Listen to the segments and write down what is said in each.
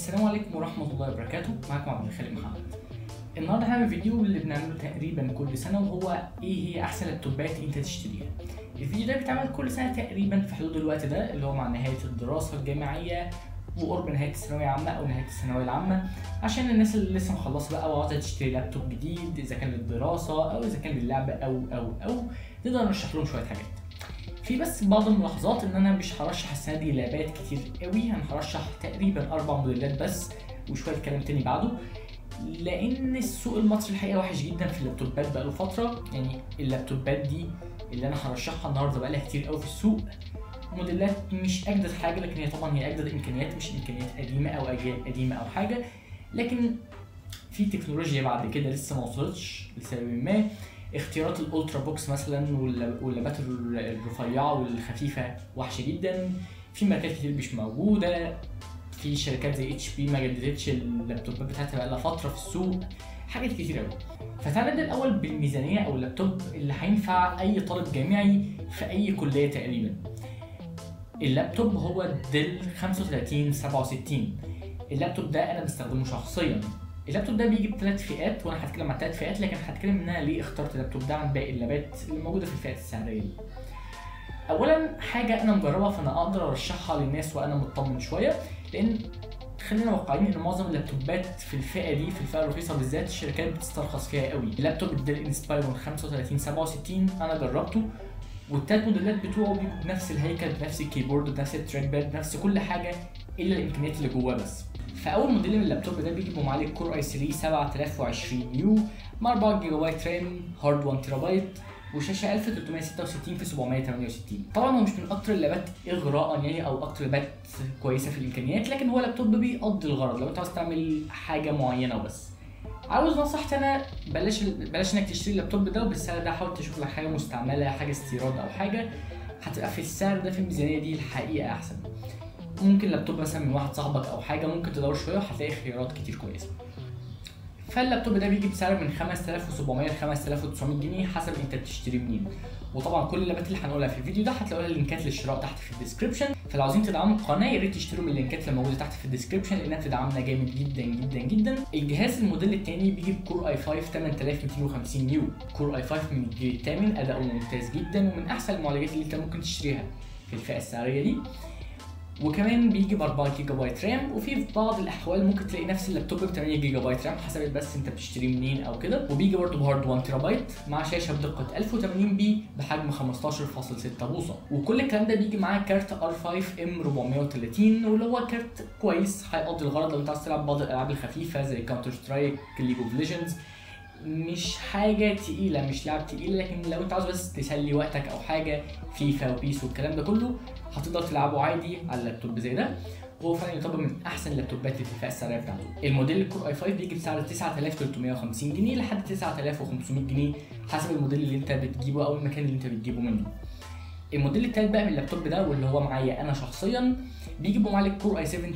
السلام عليكم ورحمة الله وبركاته معكم عبد الخالق محمد النهارده هعمل فيديو اللي بنعمله تقريبا كل سنة وهو ايه هي احسن لابتوبات انت تشتريها الفيديو ده بيتعمل كل سنة تقريبا في حدود الوقت ده اللي هو مع نهاية الدراسة الجامعية وقرب نهاية الثانوية العامة أو نهاية الثانوية العامة عشان الناس اللي لسه مخلصة بقى وعاوزة تشتري لابتوب جديد إذا كان للدراسة أو إذا كان للعب أو أو أو نقدر نرشح لهم شوية حاجات في بس بعض الملاحظات ان انا مش هرشح السنه دي لابات كتير قوي انا هرشح تقريبا اربع موديلات بس وشويه كلام تاني بعده لان السوق المصري الحقيقه وحش جدا في اللابتوبات بقاله فتره يعني اللابتوبات دي اللي انا هرشحها النهارده بقالها كتير قوي في السوق موديلات مش اجدد حاجه لكن هي طبعا هي اجدد امكانيات مش امكانيات قديمه او اجيال قديمه او حاجه لكن في تكنولوجيا بعد كده لسه ما وصلتش لسبب ما اختيارات الالترا بوكس مثلا واللابات الرفيعه والخفيفه وحشه جدا في ماركات كتير مش موجوده في شركات زي اتش بي ما جددتش اللابتوبات بتاعتها بقالها فتره في السوق حاجات كتير قوي فتعالى نبدا الاول بالميزانيه او اللابتوب اللي هينفع اي طالب جامعي في اي كليه تقريبا اللابتوب هو ديل 3567 اللابتوب ده انا بستخدمه شخصيا اللابتوب ده بيجي بثلاث فئات وانا هتكلم عن ثلاث فئات لكن هتكلم ان انا ليه اخترت اللابتوب ده عن باقي اللابات اللي موجوده في الفئات السعريه دي. اولا حاجه انا مجربها فانا اقدر ارشحها للناس وانا مطمن شويه لان خلينا واقعيين ان معظم اللابتوبات في الفئه دي في الفئه الرخيصه بالذات الشركات بتسترخص فيها قوي اللابتوب الديل انسبايرون 3567 انا جربته والتلات موديلات بتوعه بيبقوا بنفس الهيكل بنفس الكيبورد بنفس التراك باد بنفس كل حاجه الا الامكانيات اللي جواه بس فاول موديل من اللابتوب ده بيجي بمعالج كور اي 3 7020 يو مع 4 جيجا بايت رام هارد 1 تيرا بايت وشاشه 1366 في 768 طبعا هو مش من اكتر اللابات اغراء يعني او اكتر لابات كويسه في الامكانيات لكن هو لابتوب بيقضي الغرض لو انت عاوز تعمل حاجه معينه وبس عاوز نصيحتي انا بلاش بلاش انك تشتري اللابتوب ده وبالسعر ده حاول تشوف لك حاجه مستعمله حاجه استيراد او حاجه هتبقى في السعر ده في الميزانيه دي الحقيقه احسن ممكن لابتوب مثلا من واحد صاحبك او حاجه ممكن تدور شويه وهتلاقي خيارات كتير كويسه فاللابتوب ده بيجي بسعر من 5700 ل 5900 جنيه حسب انت بتشتري منين وطبعا كل اللابات اللي هنقولها في الفيديو ده هتلاقوا لها لينكات للشراء تحت في الديسكربشن فلو عاوزين تدعموا القناه يا ريت تشتروا من اللينكات اللي موجوده تحت في الديسكربشن لانها بتدعمنا جامد جدا جدا جدا الجهاز الموديل الثاني بيجي بكور اي 5 8250 يو كور اي 5 من الجيل الثامن اداؤه ممتاز جدا ومن احسن المعالجات اللي انت ممكن تشتريها في الفئه السعريه دي وكمان بيجي ب 4 جيجا بايت رام وفي في بعض الاحوال ممكن تلاقي نفس اللابتوب ب 8 جيجا بايت رام حسب بس انت بتشتريه منين او كده وبيجي برضه بهارد 1 تيرا بايت مع شاشه بدقه 1080 بي بحجم 15.6 بوصه وكل الكلام ده بيجي معاه كارت ار 5 ام 430 واللي هو كارت كويس هيقضي الغرض لو انت عايز تلعب بعض الالعاب الخفيفه زي كاونتر سترايك ليج اوف ليجندز مش حاجة تقيلة مش لعب تقيل لكن لو انت عاوز بس تسلي وقتك او حاجة فيفا وبيس والكلام ده كله هتقدر تلعبه عادي على اللابتوب زي ده وهو فعلا يعتبر من احسن اللابتوبات اللي في الفئه السعريه بتاعته الموديل الكور اي 5 بيجي بسعر 9350 جنيه لحد 9500 جنيه حسب الموديل اللي انت بتجيبه او المكان اللي انت بتجيبه منه الموديل التالت بقى من اللابتوب ده واللي هو معايا انا شخصيا بيجي بمعالج كور اي 7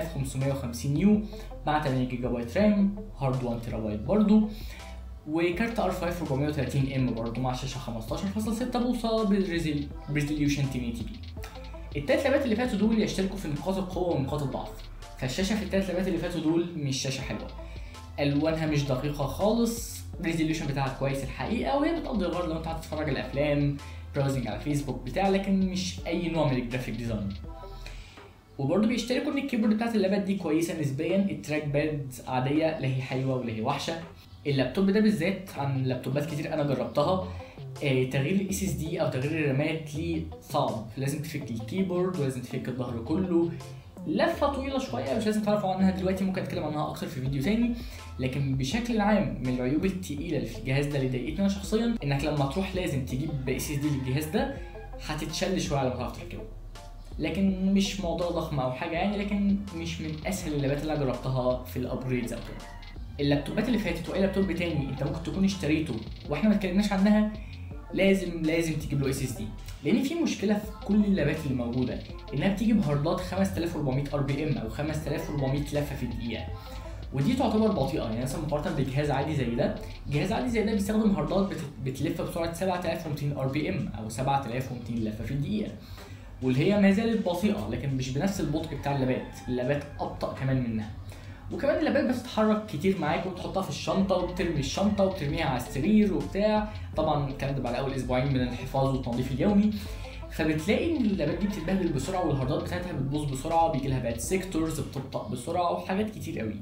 8550 يو مع 8 جيجا بايت رام هارد 1 تيرا بايت برضه وكارت ار 5 430 ام برضه مع شاشه 15.6 بوصه بريزوليوشن 1080 بي التلات لابات اللي فاتوا دول يشتركوا في نقاط القوه ونقاط الضعف فالشاشه في التلات لابات اللي فاتوا دول مش شاشه حلوه الوانها مش دقيقه خالص الريزوليوشن بتاعها كويس الحقيقه وهي بتقضي الغرض لو انت عايز تتفرج على افلام براوزنج على فيسبوك بتاع لكن مش اي نوع من الجرافيك ديزاين وبرضه بيشتركوا ان الكيبورد بتاعت اللابات دي كويسه نسبيا التراك باد عاديه لا هي حلوه ولا هي وحشه اللابتوب ده بالذات عن لابتوبات كتير انا جربتها آه تغيير الاس اس دي او تغيير الرامات ليه صعب لازم تفك الكيبورد ولازم تفك الظهر كله لفه طويله شويه مش لازم تعرفوا عنها دلوقتي ممكن اتكلم عنها اكتر في فيديو تاني لكن بشكل عام من العيوب التقيله اللي في الجهاز ده اللي ضايقتني انا شخصيا انك لما تروح لازم تجيب اس اس دي للجهاز ده هتتشل شويه على ما تعرف تركبه لكن مش موضوع ضخم او حاجه يعني لكن مش من اسهل اللابات اللي انا جربتها في الابجريدز او كده اللابتوبات اللي فاتت واي لابتوب تاني انت ممكن تكون اشتريته واحنا ما اتكلمناش عنها لازم لازم تجيب له اس اس دي لان في مشكله في كل اللابات اللي موجوده انها بتيجي بهاردات 5400 ار بي ام او 5400 لفه في الدقيقه ودي تعتبر بطيئه يعني مثلا مقارنه بجهاز عادي زي ده جهاز عادي زي ده بيستخدم هاردات بت- بتلف بسرعه 7200 ار بي ام او 7200 لفه في الدقيقه واللي هي ما زالت بطيئه لكن مش بنفس البطء بتاع اللابات اللابات ابطا كمان منها وكمان اللابات بتتحرك كتير معاك وتحطها في الشنطه وبترمي الشنطه وبترميها على السرير وبتاع طبعا الكلام ده بعد اول اسبوعين من الحفاظ والتنظيف اليومي فبتلاقي ان اللابات دي بتتبهدل بسرعه والهاردات بتاعتها بتبوظ بسرعه بيجي لها باد سيكتورز بتبطأ بسرعه وحاجات كتير قوي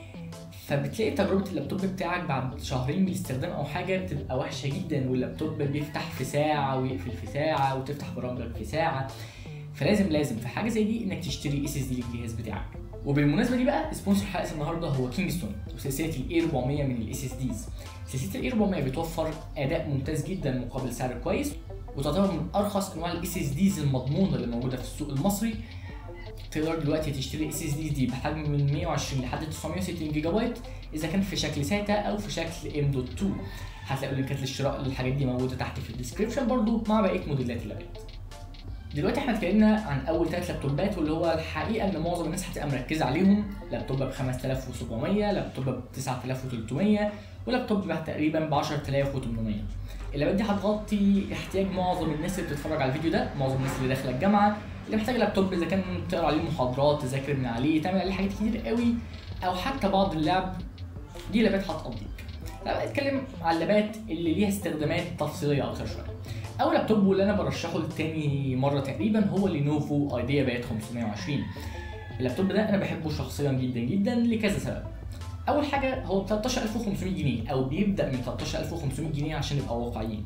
فبتلاقي تجربه اللابتوب بتاعك بعد شهرين من الاستخدام او حاجه بتبقى وحشه جدا واللابتوب بيفتح في ساعه ويقفل في ساعه وتفتح برامجك في ساعه فلازم لازم في حاجه زي دي انك تشتري اس اس دي للجهاز بتاعك وبالمناسبه دي بقى سبونسر حلقه النهارده هو كينجستون وسلسله الاي 400 من الاس اس ديز سلسله الاي 400 بتوفر اداء ممتاز جدا مقابل سعر كويس وتعتبر من ارخص انواع الاس اس ديز المضمونه اللي موجوده في السوق المصري تقدر دلوقتي تشتري اس اس دي دي بحجم من 120 لحد 960 جيجا بايت اذا كان في شكل ساتا او في شكل ام دوت 2 هتلاقوا لينكات للشراء للحاجات دي موجوده تحت في الديسكربشن برضو مع بقيه موديلات اللابات دلوقتي احنا اتكلمنا عن اول ثلاث لابتوبات واللي هو الحقيقه ان معظم الناس هتبقى مركزه عليهم لابتوب ب 5700 لابتوب ب 9300 ولابتوب تقريبا ب 10800 اللابات دي هتغطي احتياج معظم الناس اللي بتتفرج على الفيديو ده معظم الناس اللي داخله الجامعه اللي محتاج لابتوب اذا كان تقرا عليه محاضرات تذاكر من عليه تعمل عليه حاجات كتير قوي او حتى بعض اللعب دي لابات هتقضيك لا اتكلم على اللابات اللي ليها استخدامات تفصيليه اكتر شويه اول لابتوب واللي انا برشحه لتاني مره تقريبا هو لينوفو ايديا بات 520 اللابتوب ده انا بحبه شخصيا جدا جدا لكذا سبب اول حاجه هو ب 13500 جنيه او بيبدا من 13500 جنيه عشان نبقى واقعيين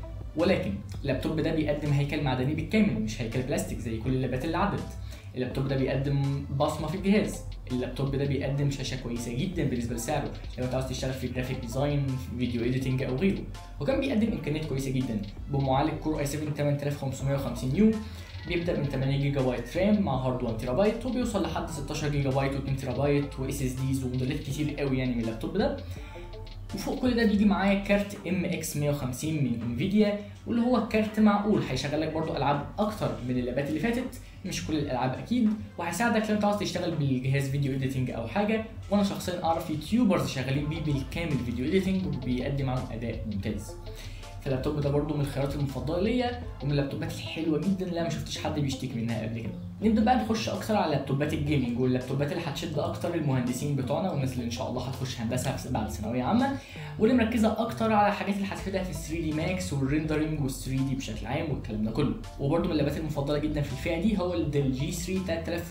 ولكن اللابتوب ده بيقدم هيكل معدني بالكامل مش هيكل بلاستيك زي كل اللابات اللي عدت اللابتوب ده بيقدم بصمه في الجهاز اللابتوب ده بيقدم شاشه كويسه جدا بالنسبه لسعره لو انت عاوز تشتغل في جرافيك ديزاين فيديو اديتنج او غيره وكان بيقدم امكانيات كويسه جدا بمعالج كور اي 7 8550 يو بيبدا من 8 جيجا بايت رام مع هارد 1 تيرا بايت وبيوصل لحد 16 جيجا بايت و2 تيرا بايت واس اس ديز وموديلات كتير قوي يعني من اللابتوب ده وفوق كل ده بيجي معايا كارت ام اكس 150 من انفيديا واللي هو كارت معقول هيشغل لك برضو العاب اكتر من اللابات اللي فاتت مش كل الالعاب اكيد وهيساعدك لو انت عاوز تشتغل بالجهاز فيديو اديتنج او حاجه وانا شخصيا اعرف يوتيوبرز شغالين بيه بالكامل فيديو اديتنج وبيقدم معاهم اداء ممتاز فاللابتوب ده برضو من الخيارات المفضله ليا ومن اللابتوبات الحلوه جدا اللي انا ما شفتش حد بيشتكي منها قبل كده نبدا بقى نخش اكتر على لابتوبات الجيمنج واللابتوبات اللي هتشد اكتر المهندسين بتوعنا والناس اللي ان شاء الله هتخش هندسه بعد ثانويه عامه واللي مركزه اكتر على الحاجات اللي هتفيدها في 3 دي ماكس والريندرنج وال 3 دي بشكل عام والكلام ده كله وبرضو من اللابات المفضله جدا في الفئه دي هو الديل جي 3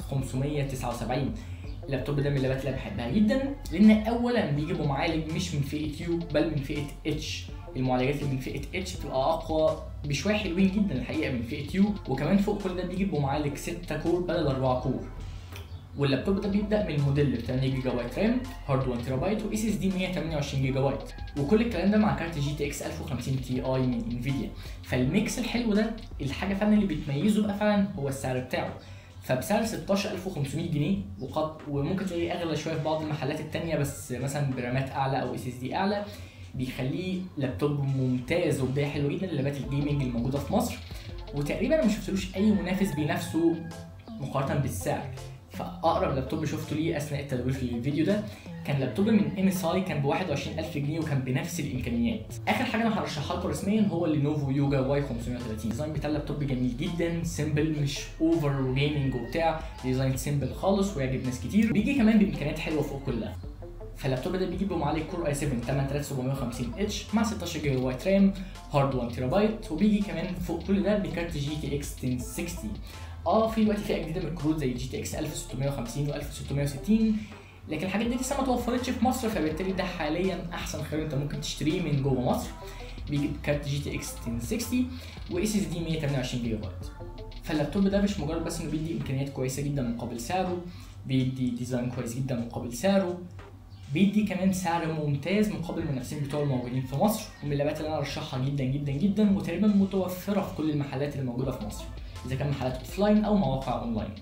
3579 اللابتوب ده من اللابات اللي بحبها جدا لان اولا بيجي بمعالج مش من فئه يو بل من فئه اتش المعالجات اللي من فئه اتش بتبقى اقوى بشويه حلوين جدا الحقيقه من فئه يو وكمان فوق كل ده بيجي بمعالج 6 كور بدل 4 كور واللابتوب ده بيبدا من الموديل ب 8 جيجا بايت رام هارد 1 تيرا بايت واس اس دي 128 جيجا بايت وكل الكلام ده مع كارت جي تي اكس 1050 تي اي من انفيديا فالميكس الحلو ده الحاجه فعلا اللي بتميزه بقى فعلا هو السعر بتاعه فبسعر 16500 جنيه وقد وممكن تلاقيه اغلى شويه في بعض المحلات التانية بس مثلا برامات اعلى او اس اس دي اعلى بيخليه لابتوب ممتاز وبدايه حلوه جدا للابات الجيمنج الموجوده في مصر وتقريبا ما شفتلوش اي منافس بينافسه مقارنه بالسعر فاقرب لابتوب شفته ليه اثناء التدوير في الفيديو ده كان لابتوب من ام اس اي كان ب 21000 جنيه وكان بنفس الامكانيات اخر حاجه انا هرشحها لكم رسميا هو اللينوفو يوجا واي 530 الديزاين بتاع اللابتوب جميل جدا سيمبل مش اوفر جيمنج وبتاع ديزاين سيمبل خالص ويعجب ناس كتير بيجي كمان بامكانيات حلوه فوق كلها فاللابتوب ده بيجي بمعالج كور اي 7 8750 اتش مع 16 جيجا بايت رام هارد 1 تيرا بايت وبيجي كمان فوق كل ده بكارت جي تي اكس 1060 اه في دلوقتي فئه جديده من الكروت زي جي تي اكس 1650 و1660 لكن الحاجات دي لسه ما توفرتش في مصر فبالتالي ده حاليا احسن خيار انت ممكن تشتريه من جوه مصر بيجي بكارت جي تي اكس 1060 واس اس دي 128 جيجا بايت فاللابتوب ده مش مجرد بس انه بيدي امكانيات كويسه جدا مقابل سعره بيدي ديزاين كويس جدا مقابل سعره بيدي كمان سعر ممتاز مقابل المنافسين بتوعه الموجودين في مصر ومن اللابات اللي انا ارشحها جدا جدا جدا وتقريبا متوفره في كل المحلات اللي موجوده في مصر اذا كان محلات اوفلاين او مواقع اونلاين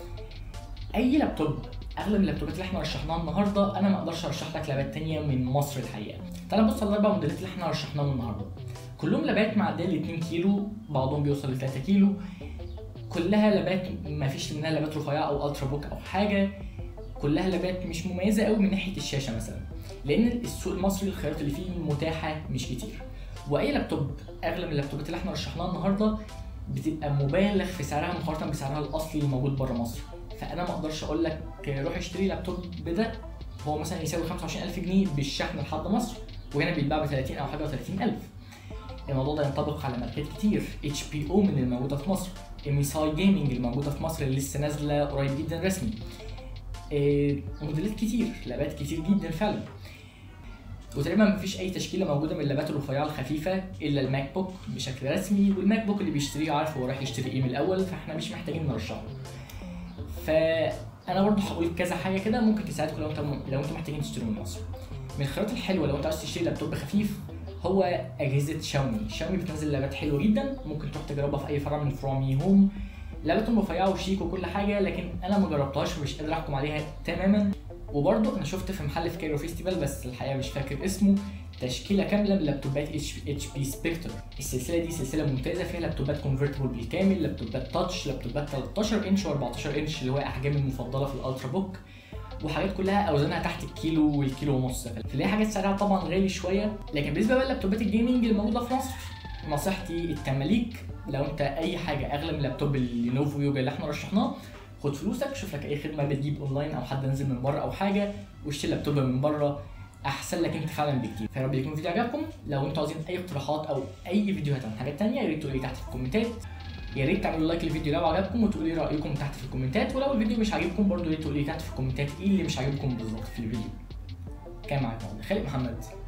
اي لابتوب اغلب اللابتوبات اللي احنا رشحناها النهارده انا ما اقدرش ارشح لك لابات تانية من مصر الحقيقه تعال نبص على الاربع موديلات اللي احنا رشحناهم النهارده كلهم لابات معديه ل 2 كيلو بعضهم بيوصل ل 3 كيلو كلها لابات ما فيش منها لابات رفيعه او الترا بوك او حاجه كلها لابات مش مميزه قوي من ناحيه الشاشه مثلا لان السوق المصري الخيارات اللي فيه متاحه مش كتير واي لابتوب اغلب اللابتوبات اللي احنا رشحناها النهارده بتبقى مبالغ في سعرها مقارنه بسعرها الاصلي اللي موجود بره مصر فانا ما اقدرش اقول لك روح اشتري لابتوب بده هو مثلا يساوي 25000 جنيه بالشحن لحد مصر وهنا بيتباع ب 30 او حاجه و30000 الموضوع ده ينطبق على ماركات كتير اتش بي او من الموجوده في مصر ام اس اي جيمنج الموجوده في مصر اللي لسه نازله قريب جدا رسمي إيه موديلات كتير لابات كتير جدا فعلا وتقريبا مفيش اي تشكيله موجوده من اللابات الرفيعه الخفيفه الا الماك بوك بشكل رسمي والماك بوك اللي بيشتريه عارف هو رايح يشتري ايه من الاول فاحنا مش محتاجين نرشحه فانا برضه هقول كذا حاجه كده ممكن تساعدكم لو انتم لو انتم محتاجين تشتروا من مصر من الخيارات الحلوه لو انت عايز تشتري لابتوب خفيف هو اجهزه شاومي شاومي بتنزل لابات حلوه جدا ممكن تروح تجربها في اي فرع من فروع مي هوم لعبتهم رفيعه وشيك وكل حاجه لكن انا ما جربتهاش ومش قادر احكم عليها تماما وبرضه انا شفت في محل في كايرو فيستيفال بس الحقيقه مش فاكر اسمه تشكيله كامله من لابتوبات اتش اتش بي سبيكتر السلسله دي سلسله ممتازه فيها لابتوبات كونفرتبل بالكامل لابتوبات تاتش لابتوبات 13 انش و14 انش اللي هو احجامي المفضله في الالترا بوك وحاجات كلها اوزانها تحت الكيلو والكيلو ونص فاللي هي حاجات سعرها طبعا غالي شويه لكن بالنسبه بقى للابتوبات الجيمنج الموجوده في مصر نصيحتي التماليك لو انت اي حاجه اغلى من لابتوب اللينوفو يوجا اللي احنا رشحناه خد فلوسك شوف لك اي خدمه بتجيب اونلاين او حد نزل من بره او حاجه واشتري لابتوب من بره احسن لك انت فعلا بكتير فيا رب يكون الفيديو عجبكم لو انتوا عايزين اي اقتراحات او اي فيديوهات عن حاجات تانية يا ريت تقولوا لي تحت في الكومنتات يا ريت تعملوا لايك للفيديو لو عجبكم وتقولوا لي رايكم تحت في الكومنتات ولو الفيديو مش عاجبكم برضه يا ريت تقولوا لي تحت في الكومنتات ايه اللي مش عاجبكم بالظبط في الفيديو كان معاكم خالد محمد